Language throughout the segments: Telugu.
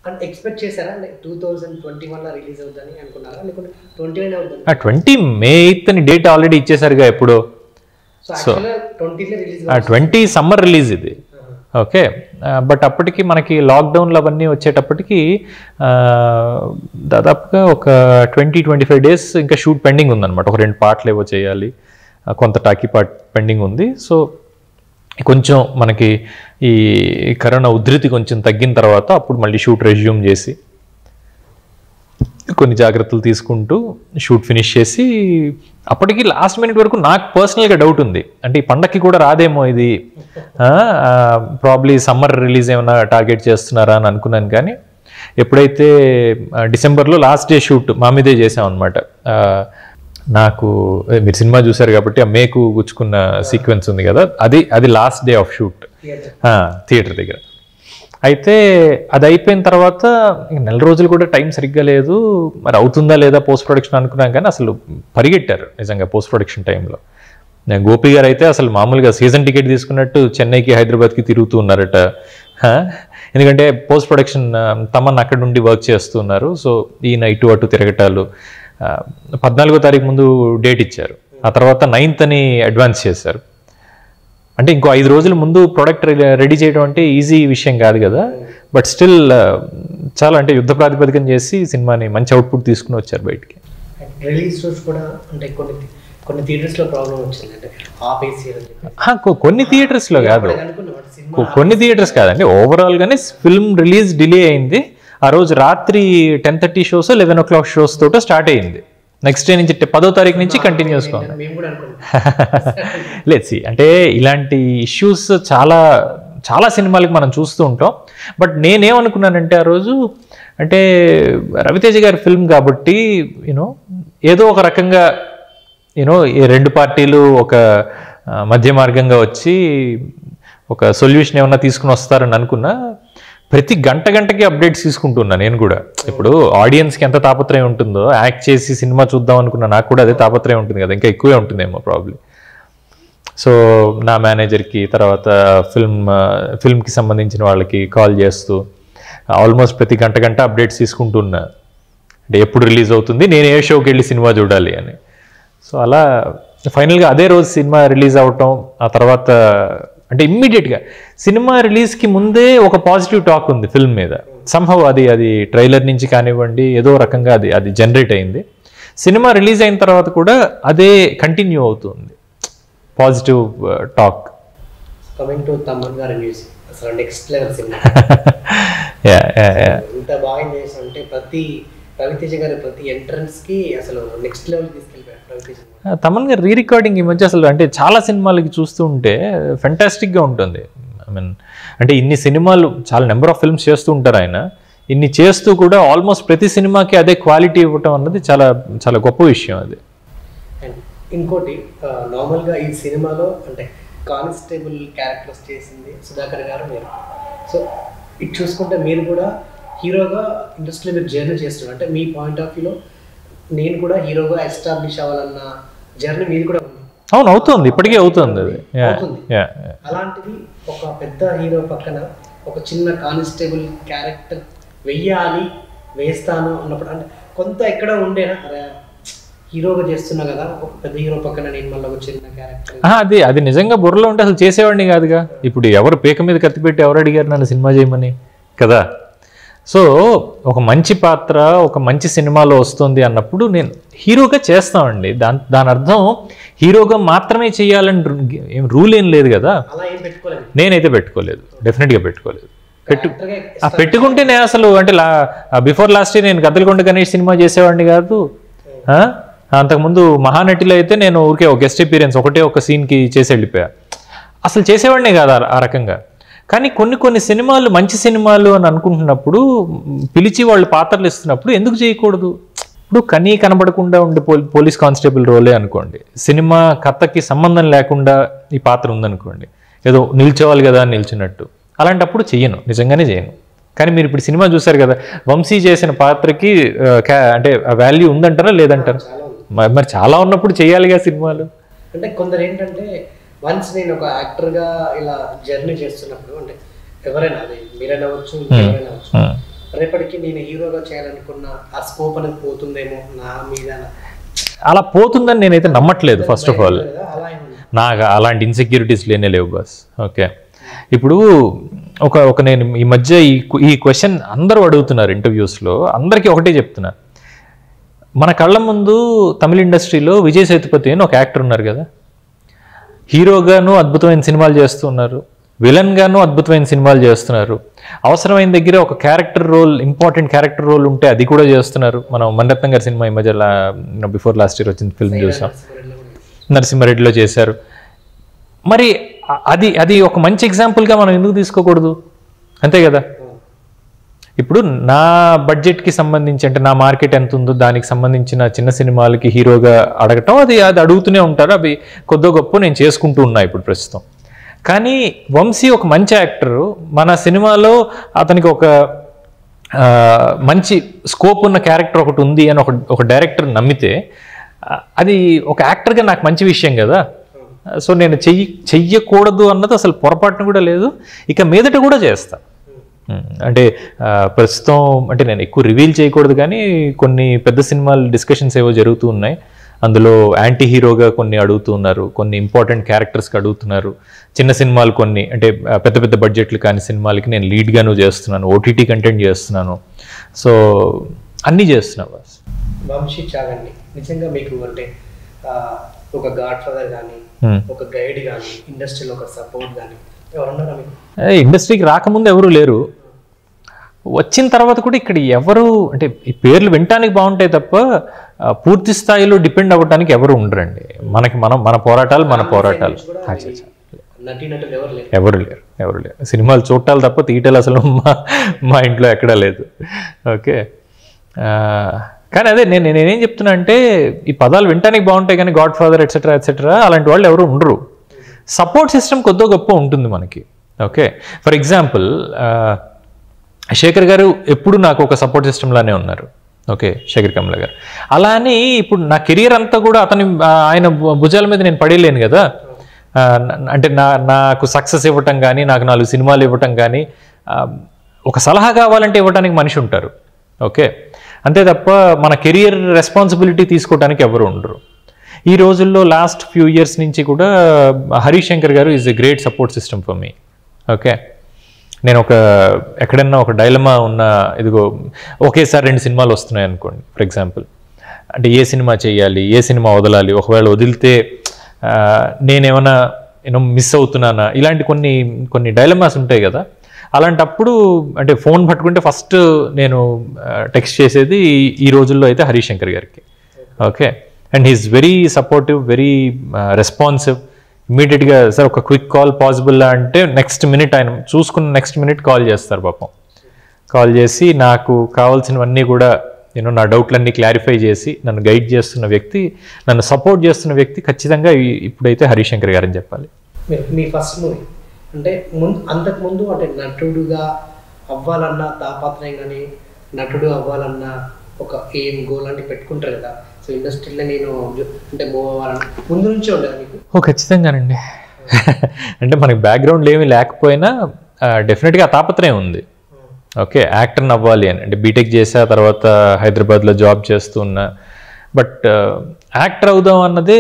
అంటే ఎక్స్పెక్ట్ చేశారా అంటే టూ థౌజండ్ ట్వంటీ వన్ లో రిలీజ్ అవుతుందని అనుకున్నారా లేకుంటే ట్వంటీ నైన్ అవుతుంది ఆ ట్వంటీ మే ఎయిత్ అని డేట్ ఆల్రెడీ ఇచ్చేసారుగా ఎప్పుడో సో యాక్చువల్గా ట్వంటీలో రిలీజ్ ఆ ట్వంటీ సమ్మర్ రిలీజ్ ఇది ఓకే బట్ అప్పటికి మనకి లాక్డౌన్లు అవన్నీ వచ్చేటప్పటికి ఆ, దాదాపుగా ఒక ట్వంటీ ట్వంటీ ఫైవ్ డేస్ ఇంకా షూట్ పెండింగ్ ఉందన్నమాట ఒక రెండు పాటలు ఏవో చేయాలి ఆ, కొంత టాకీ పార్ట్ పెండింగ్ ఉంది సో కొంచెం మనకి ఈ కరోనా ఉధృతి కొంచెం తగ్గిన తర్వాత అప్పుడు మళ్ళీ షూట్ రెజ్యూమ్ చేసి కొన్ని జాగ్రత్తలు తీసుకుంటూ షూట్ ఫినిష్ చేసి అప్పటికి లాస్ట్ మినిట్ వరకు నాకు పర్సనల్గా డౌట్ ఉంది అంటే ఈ పండక్కి కూడా రాదేమో ఇది ప్రాబ్లీ సమ్మర్ రిలీజ్ ఏమైనా టార్గెట్ చేస్తున్నారా అని అనుకున్నాను కానీ ఎప్పుడైతే ఆ, డిసెంబర్లో లాస్ట్ డే షూట్ మా మీదే చేసాం అనమాట నాకు ఏ, మీరు సినిమా చూశారు కాబట్టి ఆ మేకు గుచ్చుకున్న సీక్వెన్స్ ఉంది కదా అది అది last day of shoot theatre దగ్గర అయితే అది అయిపోయిన తర్వాత ఇంక నెల రోజులు కూడా టైం సరిగ్గా లేదు మరి అవుతుందా లేదా పోస్ట్ ప్రొడక్షన్ అనుకున్నాం కానీ అసలు పరిగెట్టారు నిజంగా పోస్ట్ ప్రొడక్షన్ టైంలో గోపి గారు అయితే అసలు మామూలుగా సీజన్ టికెట్ తీసుకున్నట్టు చెన్నైకి హైదరాబాద్కి తిరుగుతూ ఉన్నారట హ? ఎందుకంటే పోస్ట్ ప్రొడక్షన్ తమన్ అక్కడ నుండి వర్క్ చేస్తున్నారు సో ఈయన ఇటు అటు తిరగటాలు ఆ, పద్నాలుగో తారీఖు ముందు డేట్ ఇచ్చారు ఆ తర్వాత నైన్త్ అని అడ్వాన్స్ చేశారు అంటే ఇంకో ఐదు రోజుల ముందు ప్రోడక్ట్ రెడీ చేయడం అంటే ఈజీ విషయం కాదు కదా బట్ స్టిల్ చాలా అంటే యుద్ధ ప్రాతిపదికన చేసి సినిమాని మంచి అవుట్పుట్ తీసుకుని వచ్చారు బయటికి రిలీజ్ రోజు కూడా అంటే కొన్ని కొన్ని థియేటర్స్ లో ప్రాబ్లం వచ్చింది అంటే ఆపేసి అని చెప్పి ఆ, కొ- కొన్ని థియేటర్స్లో కాదు అనుకున్నాం అంటే సినిమా కొ- కొన్ని థియేటర్స్ కాదండి ఓవరాల్ గానే ఫిల్మ్ రిలీజ్ డిలే అయింది ఆ రోజు రాత్రి ten thirty shows eleven o'clock shows తోట స్టార్ట్ అయింది నెక్స్ట్ డే నుంచి పదో తారీఖు నుంచి కంటిన్యూ చేసుకోండి మేము కూడా అనుకున్నాం లేదు see, అంటే ఇలాంటి ఇష్యూస్ చాలా చాలా సినిమాలకి మనం చూస్తూ ఉంటాం బట్ నేనేమనుకున్నానంటే ఆ రోజు అంటే రవితేజ గారి ఫిల్మ్ కాబట్టి యూనో ఏదో ఒక రకంగా యూనో ఈ రెండు పార్టీలు ఒక ఆ, మధ్య మార్గంగా వచ్చి ఒక సొల్యూషన్ ఏమన్నా తీసుకుని వస్తారని అనుకున్నా ప్రతి గంట గంటకి అప్డేట్స్ తీసుకుంటున్నా నేను కూడా ఇప్పుడు ఆడియన్స్కి ఎంత తాపత్రయం ఉంటుందో యాక్ట్ చేసి సినిమా చూద్దాం అనుకున్నా నాకు కూడా అదే తాపత్రయం ఉంటుంది కదా ఇంకా ఎక్కువే ఉంటుందేమో ప్రాబ్లీ సో నా మేనేజర్కి తర్వాత ఫిల్మ్ ఫిల్మ్కి సంబంధించిన వాళ్ళకి కాల్ చేస్తూ ఆల్మోస్ట్ ప్రతి గంట గంట అప్డేట్స్ తీసుకుంటున్నా అంటే ఎప్పుడు రిలీజ్ అవుతుంది నేను ఏ షోకి వెళ్ళి సినిమా చూడాలి అని సో అలా ఫైనల్గా అదే రోజు సినిమా రిలీజ్ అవటం ఆ తర్వాత అంటే ఇమ్మీడియట్గా సినిమా రిలీజ్కి ముందే ఒక పాజిటివ్ టాక్ ఉంది ఫిల్మ్ మీద సంహవ్ అది అది ట్రైలర్ నుంచి కానివ్వండి ఏదో రకంగా అది అది జనరేట్ అయింది సినిమా రిలీజ్ అయిన తర్వాత కూడా అదే కంటిన్యూ అవుతుంది positive talk coming to Thaman గారి న్యూస్ అసలు నెక్స్ట్ లెవెల్ సినిమా యా యా యా ఇంత బాగా చేసి అంటే ప్రతి రవితేజ గారి ప్రతి ఎంట్రన్స్ కి అసలు నెక్స్ట్ లెవెల్ తీసుకెళ్ళిపోయారు రవితేజ గారు. ఆ, తమన్ గారు రీ రికార్డింగ్ ఈ మధ్య అసలు అంటే చాలా సినిమాలకి చూస్తూ ఉంటే ఫెంటాస్టిక్గా ఉంటుంది ఐ మీన్ అంటే ఇన్ని సినిమాలు చాలా నెంబర్ ఆఫ్ ఫిల్మ్స్ చేస్తూ ఉంటారు ఆయన ఇన్ని చేస్తూ కూడా ఆల్మోస్ట్ ప్రతి సినిమాకి అదే క్వాలిటీ ఇవ్వటం అన్నది చాలా చాలా గొప్ప విషయం అది అండ్ ఇంకోటి నార్మల్ గా ఈ సినిమాలో అంటే కానిస్టేబుల్ క్యారెక్టర్స్ చేసింది సుధాకర్ గారు మీరు సో ఇది చూసుకుంటే మీరు కూడా హీరోగా ఇండస్ట్రీలో మీరు జర్నీ చేస్తున్నారు అంటే మీ పాయింట్ ఆఫ్ వ్యూలో నేను కూడా హీరోగా ఎస్టాబ్లిష్ అవ్వాలన్న జర్నీ మీది కూడా ఉంది అవును అవుతుంది ఇప్పటికే అవుతుంది అది యా అవుతుంది. యా అలాంటిది ఒక పెద్ద హీరో పక్కన ఒక చిన్న కానిస్టేబుల్ క్యారెక్టర్ వెయ్యాలి వేస్తాను అన్నప్పుడు అంటే కొంత ఎక్కడ ఉండేనా అరే హీరోగా చేస్తున్నా కదా ఒక పెద్ద హీరో పక్కన నేను మళ్ళీ ఒక చిన్న క్యారెక్టర్ ఆ, అది అది నిజంగా బుర్రలో ఉంటే అసలు చేసేవాడిని కాదుగా ఇప్పుడు ఎవరు పీక మీద కత్తి పెట్టి ఎవరు అడిగారు నన్ను సినిమా చేయమని కదా సో ఒక మంచి పాత్ర ఒక మంచి సినిమాలో వస్తుంది అన్నప్పుడు నేను హీరోగా చేస్తామండి దాని దాని అర్థం హీరోగా మాత్రమే చేయాలని రు- ఏం రూల్ ఏం లేదు కదా అలా ఏం పెట్టుకోలేదు నేనైతే పెట్టుకోలేదు డెఫినెట్గా పెట్టుకోలేదు పెట్టు యాక్టర్గా ఆ పెట్టుకుంటే నేను అసలు అంటే లా బిఫోర్ లాస్ట్ ఇయర్ నేను గద్దలకొండ గణేష్ సినిమా చేసేవాడిని కాదు ఆ? అంతకుముందు మహానటిలో అయితే నేను ఊరికే ఒక గెస్ట్ అపీరియన్స్ ఒకటే ఒక సీన్కి చేసి వెళ్ళిపోయా అసలు చేసేవాడినే కాదు ఆ- ఆ రకంగా కానీ కొన్ని కొన్ని సినిమాలు మంచి సినిమాలు అని అనుకుంటున్నప్పుడు మ్, పిలిచి వాళ్ళు పాత్రలు ఇస్తున్నప్పుడు ఎందుకు చేయకూడదు ఇప్పుడు కనీ కనబడకుండా ఉండే పోలీ పోలీస్ కానిస్టేబుల్ రోలే అనుకోండి సినిమా కథకి సంబంధం లేకుండా ఈ పాత్ర ఉందనుకోండి ఏదో నిల్చోవాలి కదా అని నిల్చున్నట్టు అలాంటప్పుడు చెయ్యను నిజంగానే చేయను కానీ మీరు ఇప్పుడు సినిమా చూశారు కదా వంశీ చేసిన పాత్రకి ఆ, క్యా- అంటే వాల్యూ ఉందంటారా లేదంటారా చాలా ఉంది మ- మరి చాలా ఉన్నప్పుడు చేయాలిగా సినిమాలు అంటే కొందరు ఏంటంటే వన్స్ నేను ఒక యాక్టర్గా ఇలా జర్నీ చేస్తున్నప్పుడు అంటే ఎవరైనా అది మీరైనా అవ్వచ్చు ఎవరైనా అవ్వచ్చు ఉమ్. రేపటికి నేను హీరోగా చేయాలనుకున్న ఆ స్కోప్ అనేది పోతుందేమో నా మీద అలా పోతుందని నేనైతే నమ్మట్లేదు ఫస్ట్ ఆఫ్ ఆల్ కదా, అలా ఏమన్నా నాకు అలాంటి ఇన్సెక్యూరిటీస్ లేనే లేవు బస్ ఓకే ఇప్పుడు ఒక ఒక నేను ఈ మధ్య ఈ ఈ క్వశ్చన్ అందరూ అడుగుతున్నారు ఇంటర్వ్యూస్లో అందరికీ ఒకటే చెప్తున్నా మన కళ్ళ ముందు తమిళ ఇండస్ట్రీలో విజయ్ సేతుపతి అని ఒక యాక్టర్ ఉన్నారు కదా హీరోగాను అద్భుతమైన సినిమాలు చేస్తున్నారు విలన్గాను అద్భుతమైన సినిమాలు చేస్తున్నారు అవసరమైన దగ్గర ఒక character role important character role ఉంటే అది కూడా చేస్తున్నారు మనం మణరత్నం గారి సినిమా ఈ మధ్య బిఫోర్ లాస్ట్ ఇయర్ వచ్చిన ఫిల్మ్ చూసాం నర్సింహరెడ్డిలో కూడా. నరసింహారెడ్డిలో చేశారు మరి అ- అది అది ఒక మంచి ఎగ్జాంపుల్గా మనం ఎందుకు తీసుకోకూడదు అంతే కదా ఇప్పుడు నా బడ్జెట్కి సంబంధించి అంటే నా మార్కెట్ ఎంత ఉందో దానికి సంబంధించిన చిన్న సినిమాలకి హీరోగా అడగటం అది అది అడుగుతూనే ఉంటారు అవి కొద్దో గొప్ప నేను చేసుకుంటూ ఉన్నా ఇప్పుడు ప్రస్తుతం కానీ వంశీ ఒక మంచి యాక్టర్ మన సినిమాలో అతనికి ఒక ఆ, మంచి స్కోప్ ఉన్న క్యారెక్టర్ ఒకటి ఉంది అని ఒక ఒక డైరెక్టర్ నమ్మితే ఆ, అది ఒక యాక్టర్గా నాకు మంచి విషయం కదా సో నేను చెయ్యి చెయ్యకూడదు అన్నది అసలు పొరపాటున కూడా లేదు ఇక మీదట కూడా చేస్తా ఉమ్, అంటే ఆ, ప్రస్తుతం అంటే నేను ఎక్కువ రివీల్ చేయకూడదు కానీ కొన్ని పెద్ద సినిమాలు డిస్కషన్స్ ఏవో జరుగుతూ ఉన్నాయి అందులో యాంటీ హీరోగా కొన్ని అడుగుతూ ఉన్నారు కొన్ని ఇంపార్టెంట్ క్యారెక్టర్స్కి అడుగుతున్నారు చిన్న సినిమాలు కొన్ని అంటే ఆ, పెద్ద పెద్ద బడ్జెట్లు కాని సినిమాలకి నేను లీడ్గాను చేస్తున్నాను ఓటీటీ కంటెంట్ చేస్తున్నాను సో అన్నీ చేస్తున్నా బాస్ వంశీ చాగండి నిజంగా మీకు అంటే ఆ, ఒక గాడ్ ఫాదర్ కానీ Hmm. ఒక గైడ్ కానీ ఇండస్ట్రీలో ఒక సపోర్ట్ కానీ ఎవరున్నారా మీకు ఏ, ఇండస్ట్రీకి రాకముందు ఎవరు లేరు వచ్చిన తర్వాత కూడా ఇక్కడ ఎవరు అంటే ఈ పేర్లు వినటానికి బాగుంటాయి తప్ప ఆ, పూర్తి స్థాయిలో డిపెండ్ అవ్వటానికి ఎవరు ఉండరండి మనకి మనం మన పోరాటాలు మన పోరాటాలు కూడా అచ్చా, అచ్చా. నటీనటులు ఎవరు లేరు ఎవరు లేరు ఎవరు లేరు సినిమాలు చూడటాలు తప్ప తీయటాలు అసలు మా మా ఇంట్లో ఎక్కడా లేదు ఓకే ఆ, కానీ అదే నేను నేనేం చెప్తున్నా అంటే ఈ పదాలు వినటానికి బాగుంటాయి కానీ గాడ్ ఫాదర్ ఎట్సెట్రా ఎట్సెట్రా అలాంటి వాళ్ళు ఎవరు ఉండరు సపోర్ట్ సిస్టమ్ కొద్దో గొప్ప ఉంటుంది మనకి ఓకే ఫర్ ఎగ్జాంపుల్ శేఖర్ గారు ఎప్పుడు నాకు ఒక సపోర్ట్ సిస్టమ్ లానే ఉన్నారు ఓకే శేఖర్ కమల గారు అలా అని ఇప్పుడు నా కెరియర్ అంతా కూడా అతని ఆ, ఆయన భు- భుజాల మీద నేను పడేయలేను కదా ఆ, న- అంటే నా నాకు సక్సెస్ ఇవ్వటం కానీ నాకు నాలుగు సినిమాలు ఇవ్వటం కానీ ఆ, ఒక సలహా కావాలంటే ఇవ్వడానికి మనిషి ఉంటారు ఓకే అంతే తప్ప మన కెరియర్ రెస్పాన్సిబిలిటీ తీసుకోవడానికి ఎవరు ఉండరు ఈ రోజుల్లో లాస్ట్ ఫ్యూ ఇయర్స్ నుంచి కూడా హరీష్ శంకర్ గారు is a great support system for me okay నేను ఒక ఎక్కడన్నా ఒక డైలమా ఉన్న ఇదిగో ఒకేసారి రెండు సినిమాలు వస్తున్నాయి అనుకోండి ఫర్ ఎగ్జాంపుల్ అంటే ఏ సినిమా చేయాలి ఏ సినిమా వదలాలి ఒకవేళ వదిలితే ఆ, నేనేమైనా యూనో మిస్ అవుతున్నానా ఇలాంటి కొన్ని కొన్ని డైలమాస్ ఉంటాయి కదా అలాంటప్పుడు అంటే ఫోన్ పట్టుకుంటే ఫస్ట్ నేను టెక్స్ట్ చేసేది ఈ- ఈ రోజుల్లో అయితే హరీష్ శంకర్ గారికి okay and he's very supportive very responsive ఇమీడియట్గా సార్ ఒక క్విక్ కాల్ పాసిబుల్ అంటే నెక్స్ట్ మినిట్ ఆయన చూసుకున్న నెక్స్ట్ మినిట్ కాల్ చేస్తారు పాపం కాల్ చేసి నాకు కావాల్సినవన్నీ కూడా నేను నా డౌట్లన్నీ క్లారిఫై చేసి నన్ను గైడ్ చేస్తున్న వ్యక్తి నన్ను సపోర్ట్ చేస్తున్న వ్యక్తి ఖచ్చితంగా ఈ- ఇప్పుడైతే హరిశంకర్ గారని చెప్పాలి మీరు మీ ఫస్ట్ మూవీ అంటే ముందు అంతకుముందు అంటే నటుడుగా అవ్వాలన్న తాపత్రయం కానీ నటుడు అవ్వాలన్న ఒక ఏం గోల్ అంటే పెట్టుకుంటారు కదా సో ఇండస్ట్రీలో నేను అంటే మూవ్ అవ్వాలని ముందు నుంచే ఉండదు మీకు ఓ ఖచ్చితంగానండి అంటే మనకి బ్యాక్గ్రౌండ్ ఏమీ లేకపోయినా డెఫినెట్గా తాపత్రయం ఉంది ఓకే యాక్టర్ని అవ్వాలి అని అంటే బీటెక్ చేసా తర్వాత హైదరాబాద్లో జాబ్ చేస్తూ ఉన్నా బట్ యాక్టర్ అవుదాం అన్నదే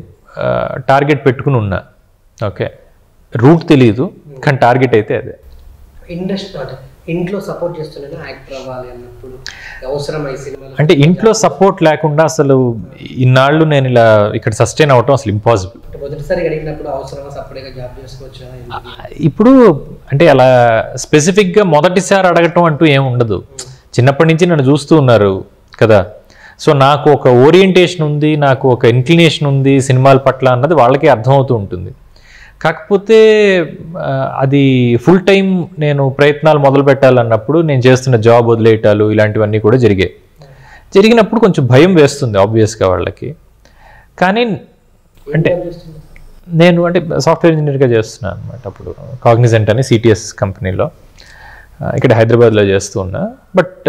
టార్గెట్ పెట్టుకుని ఉన్నా ఓకే రూట్ తెలియదు కానీ టార్గెట్ అయితే అదే ఇండస్ట్రీ అంటే ఇంట్లో సపోర్ట్ చేస్తున్నాను యాక్టర్ అవ్వాలి అన్నప్పుడు అవసరమై సినిమాలు అంటే ఇంట్లో సపోర్ట్ లేకుండా అసలు ఇన్నాళ్ళు నేను ఇలా ఇక్కడ సస్టైన్ అవటం అసలు ఇంపాసిబుల్ అంటే మొదటిసారి అడిగినప్పుడు అవసరమా సపరేట్గా జాబ్ చేసుకోవచ్చా ఎందుకు? ఇప్పుడు అంటే అలా స్పెసిఫిక్గా మొదటిసారి అడగటం అంటూ ఏం ఉండదు చిన్నప్పటి నుంచి నన్ను చూస్తూ ఉన్నారు కదా సో నాకు ఒక ఓరియంటేషన్ ఉంది నాకు ఒక ఇన్క్లినేషన్ ఉంది సినిమాల పట్ల అన్నది వాళ్ళకి అర్థమవుతూ ఉంటుంది కాకపోతే ఆ, అది ఫుల్ టైం నేను ప్రయత్నాలు మొదలు పెట్టాలన్నప్పుడు నేను చేస్తున్న జాబ్ వదిలేయటాలు ఇలాంటివన్నీ కూడా జరిగాయి జరిగినప్పుడు కొంచెం భయం వేస్తుంది ఆబ్వియస్గా వాళ్ళకి కానీ అంటే జాబ్ చేస్తున్నారు? నేను అంటే సాఫ్ట్వేర్ ఇంజనీర్గా చేస్తున్నాను అనమాట అప్పుడు కాగ్నిజెంట్ అని సిటిఎస్ కంపెనీలో ఆ, ఇక్కడ హైదరాబాద్లో చేస్తూ ఉన్నా బట్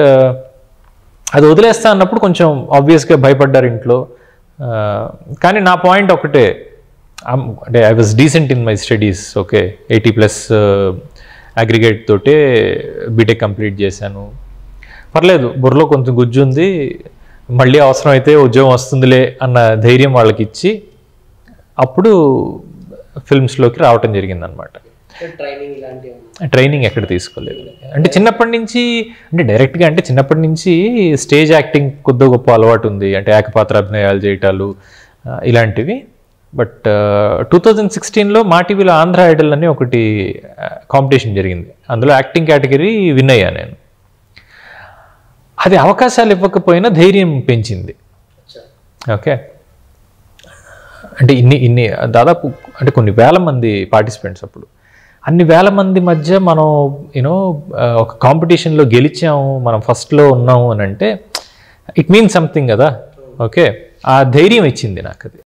అది వదిలేస్తా అన్నప్పుడు కొంచెం ఆబ్వియస్గా భయపడ్డారు ఇంట్లో ఆ, కానీ నా పాయింట్ ఒకటే I'm- అంటే I was decent in my studies okay eighty plus aggregate తోటే బీటెక్ కంప్లీట్ చేశాను పర్లేదు బుర్రలో కొంచెం గుజ్జు ఉంది మళ్ళీ అవసరం అయితే ఉద్యోగం వస్తుందిలే అన్న ధైర్యం వాళ్ళకి ఇచ్చి అప్పుడు ఫిల్మ్స్లోకి రావటం జరిగిందనమాట ట్రైనింగ్ ఇలాంటివి ట్రైనింగ్ ఎక్కడ తీసుకోలేదు అంటే చిన్నప్పటి నుంచి అంటే డైరెక్ట్గా అంటే చిన్నప్పటి నుంచి స్టేజ్ యాక్టింగ్ కొద్ది గొప్ప అలవాటు ఉంది అంటే ఏకపాత్ర అభినయాలు చేయటాలు ఆ, ఇలాంటివి బట్ టూ థౌజండ్ సిక్స్టీన్లో మా టీవీలో ఆంధ్ర ఐడల్ అని ఒకటి కాంపిటీషన్ జరిగింది అందులో యాక్టింగ్ కేటగిరీ విన్ అయ్యా నేను అది అవకాశాలు ఇవ్వకపోయినా ధైర్యం పెంచింది అచ్చా ఓకే అంటే ఇన్ని ఇన్ని దాదాపు అంటే కొన్ని వేల మంది పార్టిసిపెంట్స్ అప్పుడు అన్ని వేల మంది మధ్య మనం యూనో ఒక కాంపిటీషన్లో గెలిచాము మనం ఫస్ట్లో ఉన్నాము అని అంటే ఇట్ మీన్స్ సంథింగ్ కదా ఓకే ఆ ధైర్యం ఇచ్చింది నాకు అది